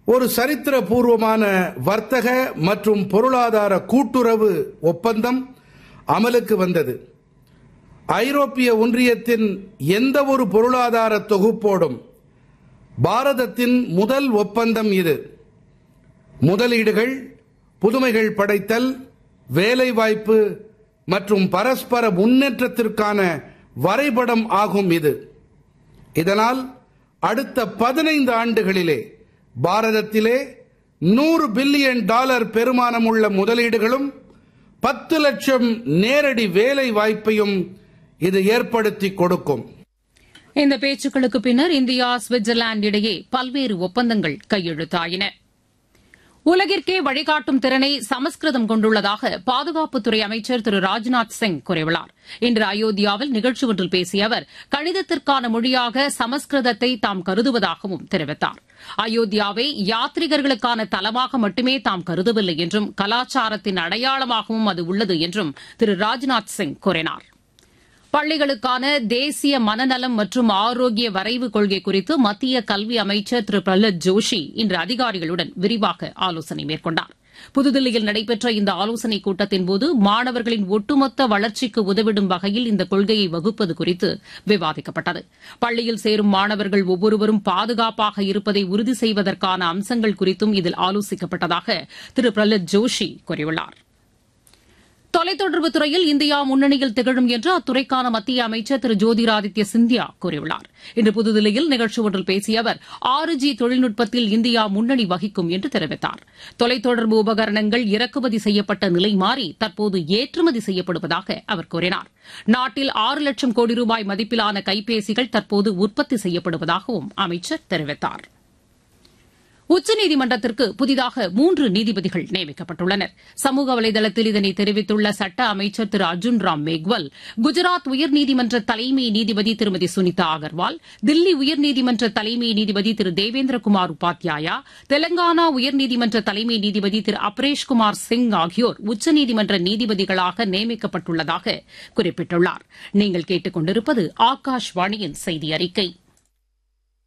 ஒரு சரித்திரபூர்வமான வர்த்தக மற்றும் பொருளாதார கூட்டுறவு ஒப்பந்தம் அமலுக்கு வந்தது ஐரோப்பிய ஒன்றியத்தின் எந்த ஒரு பொருளாதார தொகுப்போடும் பாரதத்தின் முதல் ஒப்பந்தம் இது முதலீடுகள் புதுமைகள் படைத்தல் வேலைவாய்ப்பு மற்றும் பரஸ்பர முன்னேற்றத்திற்கான வரைபடம் ஆகும் இது இதனால் அடுத்த பதினைந்து ஆண்டுகளிலே பாரதத்திலே நூறு பில்லியன் டாலர் பெருமானமுள்ள முதலீடுகளும் பத்து லட்சம் நேரடி வேலை வாய்ப்பையும் இது ஏற்படுத்தி கொடுக்கும் இந்த பேச்சுக்களுக்கு பின்னர் இந்தியா சுவிட்சர்லாந்து இடையே பல்வேறு ஒப்பந்தங்கள் கையெழுத்தாயின உலகிற்கே வழிகாட்டும் திறனை சமஸ்கிருதம் கொண்டுள்ளதாக பாதுகாப்புத்துறை அமைச்சர் திரு ராஜ்நாத் சிங் கூறியுள்ளார் இன்று அயோத்தியாவில் நிகழ்ச்சி ஒன்றில் பேசிய அவர் கணிதத்திற்கான மொழியாக சமஸ்கிருதத்தை தாம் கருதுவதாகவும் தெரிவித்தார் அயோத்தியாவை யாத்ரிகர்களுக்கான தலமாக மட்டுமே தாம் கருதவில்லை என்றும் கலாச்சாரத்தின் அடையாளமாகவும் அது உள்ளது என்றும் திரு ராஜ்நாத் சிங் கூறினார் பள்ளிகளுக்கான தேசிய மனநலம் மற்றும் ஆரோக்கிய வரைவு கொள்கை குறித்து மத்திய கல்வி அமைச்சர் திரு பிரஹ்லாத் ஜோஷி இன்று அதிகாரிகளுடன் விரிவாக ஆலோசனை மேற்கொண்டார் புதுதில்லியில் நடைபெற்ற இந்த ஆலோசனைக் கூட்டத்தின்போது மாணவர்களின் ஒட்டுமொத்த வளர்ச்சிக்கு உதவிடும் வகையில் இந்த கொள்கையை வகுப்பது குறித்து விவாதிக்கப்பட்டது பள்ளியில் சேரும் மாணவர்கள் ஒவ்வொருவரும் பாதுகாப்பாக இருப்பதை உறுதி செய்வதற்கான அம்சங்கள் குறித்தும் இதில் ஆலோசிக்கப்பட்டதாக திரு பிரஹ்லாத் ஜோஷி கூறியுள்ளாா் தொலைத்தொடர்பு துறையில் இந்தியா முன்னணியில் திகழும் என்று அத்துறைக்கான மத்திய அமைச்சர் திரு ஜோதிராதித்ய சிந்தியா கூறியுள்ளார் இன்று புதுதில்லியில் நிகழ்ச்சி ஒன்றில் பேசிய அவர் ஆறு ஜி தொழில்நுட்பத்தில் இந்தியா முன்னணி வகிக்கும் என்று தெரிவித்தார் தொலைத்தொடர்பு உபகரணங்கள் இறக்குமதி செய்யப்பட்ட நிலை மாறி தற்போது ஏற்றுமதி செய்யப்படுவதாக அவர் கூறினார் நாட்டில் ஆறு லட்சம் கோடி ரூபாய் மதிப்பிலான கைபேசிகள் தற்போது உற்பத்தி செய்யப்படுவதாகவும் அமைச்சர் தெரிவித்தாா் உச்சநீதிமன்றத்திற்கு புதிதாக மூன்று நீதிபதிகள் நியமிக்கப்பட்டுள்ளனர் சமூக வலைதளத்தில் இதனை தெரிவித்துள்ள சட்ட அமைச்சர் திரு அர்ஜுன் ராம் மேக்வல் குஜராத் உயர்நீதிமன்ற தலைமை நீதிபதி திருமதி சுனிதா அகர்வால் தில்லி உயர்நீதிமன்ற தலைமை நீதிபதி திரு தேவேந்திரகுமார் உபாத்யாயா தெலங்கானா உயர்நீதிமன்ற தலைமை நீதிபதி திரு அப்ரேஷ்குமார் சிங் ஆகியோர் உச்சநீதிமன்ற நீதிபதிகளாக நியமிக்கப்பட்டுள்ளதாக குறிப்பிட்டுள்ளார் நீங்கள் கேட்டுக் கொண்டிருப்பது ஆகாஷ்வாணியின் செய்தி அறிக்கை